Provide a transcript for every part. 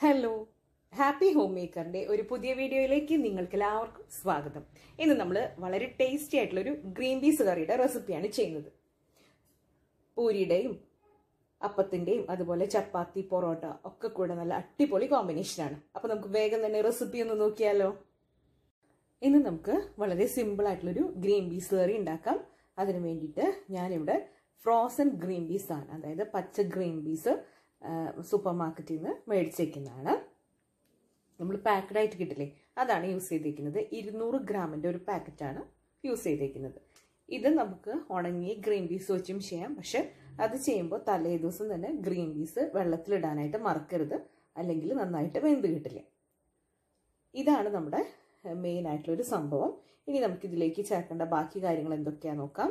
hello happy home മേക്കറിന്റെ ഒരു പുതിയ വീഡിയോയിലേക്ക് നിങ്ങൾക്ക് എല്ലാവർക്കും സ്വാഗതം ഇന്ന് നമ്മൾ വളരെ ടേസ്റ്റി ആയിട്ടുള്ള ഒരു ഗ്രീൻ പീസ് കറിയുടെ റെസിപ്പിയാണ് ചെയ്യുന്നത് പൂരിയുടെയും അപ്പത്തിന്റെയും അതുപോലെ ചപ്പാത്തി പൊറോട്ട ഒക്കെ കൂടെ നല്ല അടിപൊളി കോമ്പിനേഷനാണ് അപ്പൊ നമുക്ക് വേഗം തന്നെ റെസിപ്പി ഒന്ന് നോക്കിയാലോ ഇന്ന് നമുക്ക് വളരെ സിമ്പിൾ ആയിട്ടുള്ളൊരു ഗ്രീൻ പീസ് കറി ഉണ്ടാക്കാം അതിന് വേണ്ടിയിട്ട് ഞാനിവിടെ ഫ്രോസൺ ഗ്രീൻ പീസ് ആണ് അതായത് പച്ച ഗ്രീൻ പീസ് സൂപ്പർ മാർക്കറ്റിൽ നിന്ന് മേടിച്ചേക്കുന്നതാണ് നമ്മൾ പാക്കഡ് ആയിട്ട് കിട്ടില്ലേ അതാണ് യൂസ് ചെയ്തേക്കുന്നത് ഇരുന്നൂറ് ഗ്രാമിൻ്റെ ഒരു പാക്കറ്റാണ് യൂസ് ചെയ്തേക്കുന്നത് ഇത് നമുക്ക് ഉണങ്ങിയ ഗ്രീൻ പീസ് വെച്ചും ചെയ്യാം പക്ഷെ അത് ചെയ്യുമ്പോൾ തലേ ദിവസം തന്നെ ഗ്രീൻ പീസ് വെള്ളത്തിലിടാനായിട്ട് മറക്കരുത് അല്ലെങ്കിൽ നന്നായിട്ട് വെന്ത് കിട്ടില്ല ഇതാണ് നമ്മുടെ മെയിൻ ആയിട്ടുള്ള ഒരു സംഭവം ഇനി നമുക്കിതിലേക്ക് ചേർക്കേണ്ട ബാക്കി കാര്യങ്ങൾ എന്തൊക്കെയാണെന്ന് നോക്കാം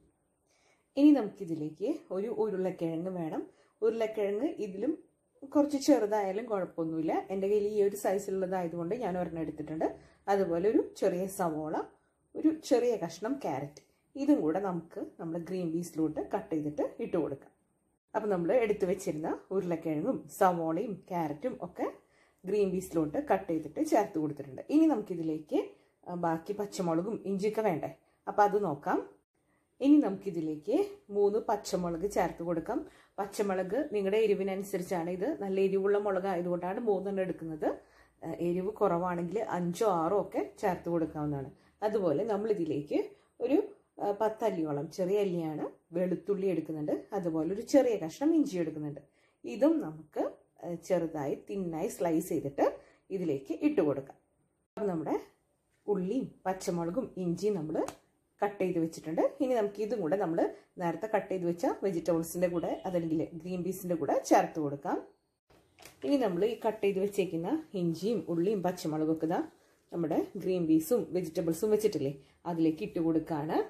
ഇനി നമുക്കിതിലേക്ക് ഒരു ഉരുളക്കിഴങ്ങ് വേണം ഉരുളക്കിഴങ്ങ് ഇതിലും കുറച്ച് ചെറുതായാലും കുഴപ്പമൊന്നുമില്ല എൻ്റെ കയ്യിൽ ഈ ഒരു സൈസിലുള്ളതായതുകൊണ്ട് ഞാൻ ഒരെണ്ണം എടുത്തിട്ടുണ്ട് അതുപോലെ ഒരു ചെറിയ സവോള ഒരു ചെറിയ കഷ്ണം ക്യാരറ്റ് ഇതും കൂടെ നമുക്ക് നമ്മൾ ഗ്രീൻ പീസിലോട്ട് കട്ട് ചെയ്തിട്ട് ഇട്ട് കൊടുക്കാം അപ്പം നമ്മൾ എടുത്തു വെച്ചിരുന്ന ഉരുളക്കിഴങ്ങും സവോളയും ക്യാരറ്റും ഒക്കെ ഗ്രീൻ പീസിലോട്ട് കട്ട് ചെയ്തിട്ട് ചേർത്ത് കൊടുത്തിട്ടുണ്ട് ഇനി നമുക്കിതിലേക്ക് ബാക്കി പച്ചമുളകും ഇഞ്ചിയൊക്കെ വേണ്ടേ അപ്പം അത് നോക്കാം ഇനി നമുക്കിതിലേക്ക് മൂന്ന് പച്ചമുളക് ചേർത്ത് കൊടുക്കാം പച്ചമുളക് നിങ്ങളുടെ എരിവിനനുസരിച്ചാണ് ഇത് നല്ല എരിവുള്ള മുളക് ആയതുകൊണ്ടാണ് മൂന്നെണ്ണം എടുക്കുന്നത് എരിവ് കുറവാണെങ്കിൽ അഞ്ചോ ആറോ ഒക്കെ ചേർത്ത് കൊടുക്കാവുന്നതാണ് അതുപോലെ നമ്മൾ ഇതിലേക്ക് ഒരു പത്തല്ലിയോളം ചെറിയ അല്ലിയാണ് വെളുത്തുള്ളി എടുക്കുന്നുണ്ട് അതുപോലെ ഒരു ചെറിയ കഷ്ണം ഇഞ്ചി എടുക്കുന്നുണ്ട് ഇതും നമുക്ക് ചെറുതായി തിന്നായി സ്ലൈസ് ചെയ്തിട്ട് ഇതിലേക്ക് ഇട്ട് കൊടുക്കാം അപ്പം നമ്മുടെ ഉള്ളിയും പച്ചമുളകും ഇഞ്ചിയും നമ്മൾ കട്ട് ചെയ്ത് വെച്ചിട്ടുണ്ട് ഇനി നമുക്ക് ഇതും കൂടെ നമ്മൾ നേരത്തെ കട്ട് ചെയ്ത് വെച്ച വെജിറ്റബിൾസിൻ്റെ കൂടെ അതല്ലെങ്കിൽ ഗ്രീൻ പീസിൻ്റെ കൂടെ ചേർത്ത് കൊടുക്കാം ഇനി നമ്മൾ ഈ കട്ട് ചെയ്ത് വെച്ചേക്കുന്ന ഇഞ്ചിയും ഉള്ളിയും പച്ചമുളകും ഒക്കെ ഇതാ നമ്മുടെ ഗ്രീൻ പീസും വെജിറ്റബിൾസും വെച്ചിട്ടില്ലേ അതിലേക്ക് ഇട്ട് കൊടുക്കുകയാണ്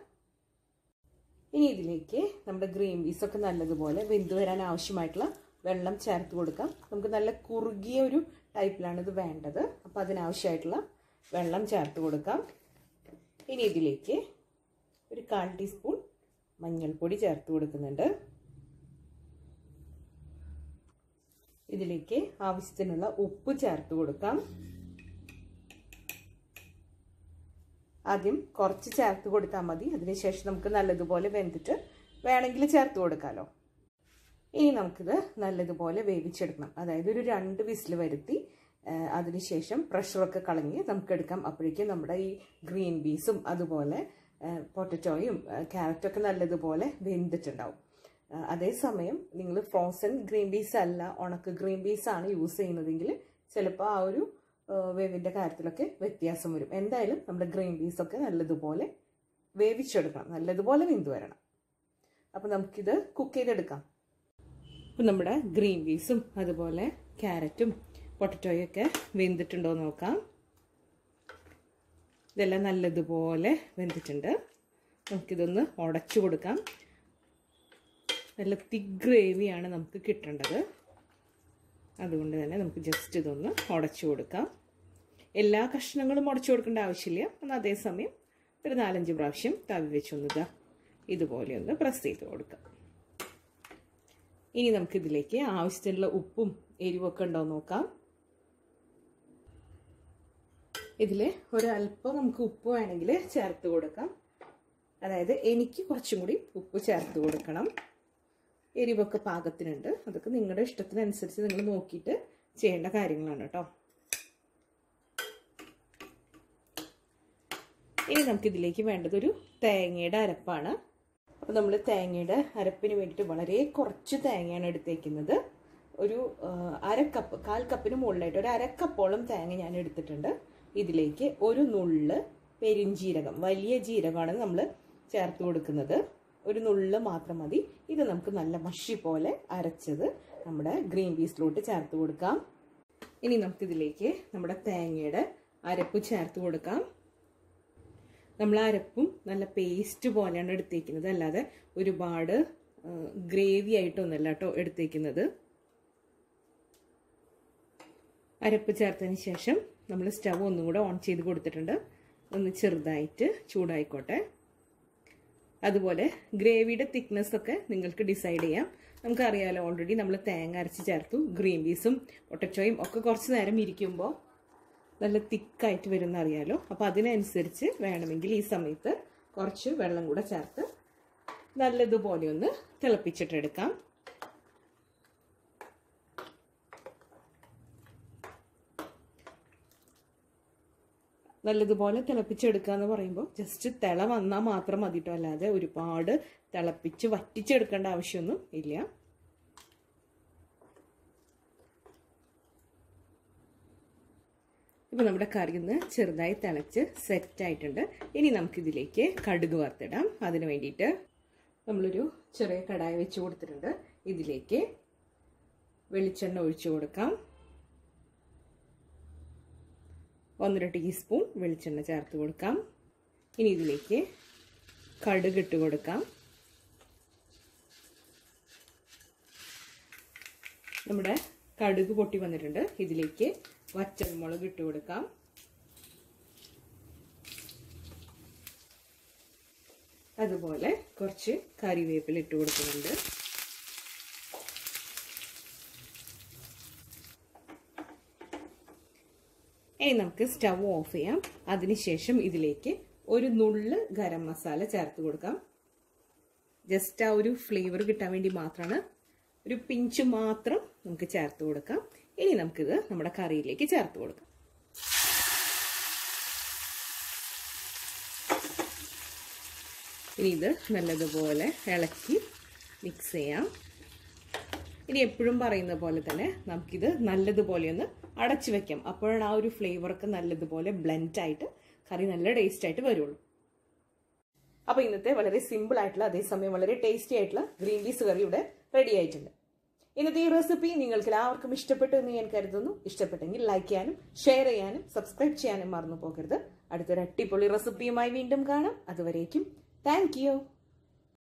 ഇനി ഇതിലേക്ക് നമ്മുടെ ഗ്രീൻ പീസൊക്കെ നല്ലതുപോലെ വെന്ത് വരാൻ ആവശ്യമായിട്ടുള്ള വെള്ളം ചേർത്ത് കൊടുക്കാം നമുക്ക് നല്ല കുറുകിയ ഒരു ടൈപ്പിലാണ് ഇത് വേണ്ടത് അപ്പോൾ അതിനാവശ്യമായിട്ടുള്ള വെള്ളം ചേർത്ത് കൊടുക്കാം ഇനി ഇതിലേക്ക് ഒരു കാൽ ടീസ്പൂൺ മഞ്ഞൾപ്പൊടി ചേർത്ത് കൊടുക്കുന്നുണ്ട് ഇതിലേക്ക് ആവശ്യത്തിനുള്ള ഉപ്പ് ചേർത്ത് കൊടുക്കാം ആദ്യം കുറച്ച് ചേർത്ത് കൊടുത്താൽ മതി അതിനുശേഷം നമുക്ക് നല്ലതുപോലെ വെന്തിട്ട് വേണമെങ്കിൽ ചേർത്ത് കൊടുക്കാമല്ലോ ഇനി നമുക്കിത് നല്ലതുപോലെ വേവിച്ചെടുക്കണം അതായത് ഒരു രണ്ട് വിസിൽ വരുത്തി അതിനുശേഷം പ്രഷറൊക്കെ കളഞ്ഞ് നമുക്ക് എടുക്കാം അപ്പോഴേക്കും നമ്മുടെ ഈ ഗ്രീൻ പീസും അതുപോലെ പൊട്ടറ്റോയും ക്യാരറ്റൊക്കെ നല്ലതുപോലെ വെന്തിട്ടുണ്ടാവും അതേസമയം നിങ്ങൾ ഫ്രോസൺ ഗ്രീൻ പീസ് അല്ല ഉണക്ക് ഗ്രീൻ പീസ് ആണ് യൂസ് ചെയ്യുന്നതെങ്കിൽ ചിലപ്പോൾ ആ ഒരു വേവിൻ്റെ കാര്യത്തിലൊക്കെ വ്യത്യാസം വരും എന്തായാലും നമ്മുടെ ഗ്രീൻ പീസൊക്കെ നല്ലതുപോലെ വേവിച്ചെടുക്കണം നല്ലതുപോലെ വെന്ത് വരണം അപ്പം നമുക്കിത് കുക്ക് ചെയ്തെടുക്കാം അപ്പം നമ്മുടെ ഗ്രീൻ പീസും അതുപോലെ ക്യാരറ്റും പൊട്ടറ്റോയൊക്കെ വെന്തിട്ടുണ്ടോ എന്ന് നോക്കാം ഇതെല്ലാം നല്ലതുപോലെ വെന്തിട്ടുണ്ട് നമുക്കിതൊന്ന് ഉടച്ചു കൊടുക്കാം നല്ല തിക് ഗ്രേവിയാണ് നമുക്ക് കിട്ടേണ്ടത് അതുകൊണ്ട് തന്നെ നമുക്ക് ജസ്റ്റ് ഇതൊന്ന് ഉടച്ചു കൊടുക്കാം എല്ലാ കഷ്ണങ്ങളും ഉടച്ചു കൊടുക്കേണ്ട ആവശ്യമില്ല എന്നാൽ അതേസമയം ഒരു നാലഞ്ച് പ്രാവശ്യം തവി വെച്ചൊന്നിതാ ഇതുപോലെ ഒന്ന് പ്രസ് ചെയ്ത് കൊടുക്കാം ഇനി നമുക്കിതിലേക്ക് ആവശ്യത്തിനുള്ള ഉപ്പും എരിവൊക്കെ ഉണ്ടോ നോക്കാം ഇതിൽ ഒരല്പം നമുക്ക് ഉപ്പ് വേണമെങ്കിൽ ചേർത്ത് കൊടുക്കാം അതായത് എനിക്ക് കുറച്ചും കൂടി ഉപ്പ് ചേർത്ത് കൊടുക്കണം എരിവൊക്കെ പാകത്തിനുണ്ട് അതൊക്കെ നിങ്ങളുടെ ഇഷ്ടത്തിനനുസരിച്ച് നിങ്ങൾ നോക്കിയിട്ട് ചെയ്യേണ്ട കാര്യങ്ങളാണ് കേട്ടോ ഇനി നമുക്കിതിലേക്ക് വേണ്ടത് ഒരു തേങ്ങയുടെ അരപ്പാണ് അപ്പോൾ നമ്മൾ തേങ്ങയുടെ അരപ്പിന് വേണ്ടിയിട്ട് വളരെ കുറച്ച് തേങ്ങയാണ് എടുത്തേക്കുന്നത് ഒരു അര കപ്പ് കാൽ കപ്പിന് മുകളിലായിട്ട് ഒരു അരക്കപ്പോളം തേങ്ങ ഞാൻ എടുത്തിട്ടുണ്ട് ഇതിലേക്ക് ഒരു നുള്ള് പെരിഞ്ജീരകം വലിയ ജീരകമാണ് നമ്മൾ ചേർത്ത് കൊടുക്കുന്നത് ഒരു നുള്ള് മാത്രം മതി ഇത് നമുക്ക് നല്ല മഷി പോലെ അരച്ചത് നമ്മുടെ ഗ്രീൻ പീസിലോട്ട് ചേർത്ത് കൊടുക്കാം ഇനി നമുക്കിതിലേക്ക് നമ്മുടെ തേങ്ങയുടെ അരപ്പ് ചേർത്ത് കൊടുക്കാം നമ്മൾ അരപ്പും നല്ല പേസ്റ്റ് പോലെയാണ് എടുത്തേക്കുന്നത് അല്ലാതെ ഒരുപാട് ഗ്രേവി ആയിട്ടൊന്നല്ല കേട്ടോ എടുത്തേക്കുന്നത് അരപ്പ് ചേർത്തതിന് ശേഷം നമ്മൾ സ്റ്റവ് ഒന്നും കൂടെ ഓൺ ചെയ്ത് കൊടുത്തിട്ടുണ്ട് ഒന്ന് ചെറുതായിട്ട് ചൂടായിക്കോട്ടെ അതുപോലെ ഗ്രേവിയുടെ തിക്നെസ് ഒക്കെ നിങ്ങൾക്ക് ഡിസൈഡ് ചെയ്യാം നമുക്കറിയാലോ ഓൾറെഡി നമ്മൾ തേങ്ങ അരച്ച് ചേർത്തു ഗ്രീൻ പീസും പൊട്ടച്ചോയും ഒക്കെ കുറച്ച് നേരം ഇരിക്കുമ്പോൾ നല്ല തിക്കായിട്ട് വരുന്ന അറിയാലോ അപ്പോൾ അതിനനുസരിച്ച് വേണമെങ്കിൽ ഈ സമയത്ത് കുറച്ച് വെള്ളം കൂടെ ചേർത്ത് നല്ലതുപോലെ ഒന്ന് തിളപ്പിച്ചിട്ടെടുക്കാം നല്ലതുപോലെ തിളപ്പിച്ചെടുക്കുക എന്ന് പറയുമ്പോൾ ജസ്റ്റ് തിള വന്നാൽ മാത്രം മതിട്ടോ അല്ലാതെ ഒരുപാട് തിളപ്പിച്ച് വറ്റിച്ചെടുക്കേണ്ട ആവശ്യമൊന്നും ഇല്ല ഇപ്പം നമ്മുടെ കറി ഒന്ന് ചെറുതായി തിളച്ച് സെറ്റ് ആയിട്ടുണ്ട് ഇനി നമുക്കിതിലേക്ക് കടുക് വറുത്തിടാം അതിന് വേണ്ടിയിട്ട് നമ്മളൊരു ചെറിയ കടായി വെച്ച് കൊടുത്തിട്ടുണ്ട് ഇതിലേക്ക് വെളിച്ചെണ്ണ ഒഴിച്ചു കൊടുക്കാം ഒന്നര ടീസ്പൂൺ വെളിച്ചെണ്ണ ചേർത്ത് കൊടുക്കാം ഇനി ഇതിലേക്ക് കടുക് ഇട്ട് കൊടുക്കാം നമ്മുടെ കടുക് പൊട്ടി വന്നിട്ടുണ്ട് ഇതിലേക്ക് വച്ചൽമുളക് ഇട്ട് കൊടുക്കാം അതുപോലെ കുറച്ച് കറിവേപ്പില ഇട്ട് കൊടുക്കുന്നുണ്ട് ഇനി നമുക്ക് സ്റ്റവ് ഓഫ് ചെയ്യാം അതിനുശേഷം ഇതിലേക്ക് ഒരു നുള്ള് ഗരം മസാല ചേർത്ത് കൊടുക്കാം ജസ്റ്റ് ആ ഒരു ഫ്ലേവർ കിട്ടാൻ വേണ്ടി മാത്രമാണ് ഒരു പിഞ്ച് മാത്രം നമുക്ക് ചേർത്ത് കൊടുക്കാം ഇനി നമുക്കിത് നമ്മുടെ കറിയിലേക്ക് ചേർത്ത് കൊടുക്കാം ഇനി ഇത് നല്ലതുപോലെ ഇളക്കി മിക്സ് ചെയ്യാം ഇനി എപ്പോഴും പറയുന്ന പോലെ തന്നെ നമുക്കിത് നല്ലതുപോലെ ഒന്ന് അടച്ചു വെക്കാം അപ്പോഴാണ് ആ ഒരു ഫ്ലേവറൊക്കെ നല്ലതുപോലെ ബ്ലെൻഡ് ആയിട്ട് കറി നല്ല ടേസ്റ്റ് ആയിട്ട് വരുള്ളൂ അപ്പോൾ ഇന്നത്തെ വളരെ സിമ്പിൾ ആയിട്ടുള്ള അതേസമയം വളരെ ടേസ്റ്റി ആയിട്ടുള്ള ഗ്രീൻ പീസ് കറി ഇവിടെ റെഡി ആയിട്ടുണ്ട് ഇന്നത്തെ ഈ റെസിപ്പി നിങ്ങൾക്ക് എല്ലാവർക്കും ഇഷ്ടപ്പെട്ടു എന്ന് ഞാൻ കരുതുന്നു ഇഷ്ടപ്പെട്ടെങ്കിൽ ലൈക്ക് ചെയ്യാനും ഷെയർ ചെയ്യാനും സബ്സ്ക്രൈബ് ചെയ്യാനും മറന്നു പോകരുത് അടുത്തൊരു അടിപൊളി റെസിപ്പിയുമായി വീണ്ടും കാണാം അതുവരേക്കും താങ്ക്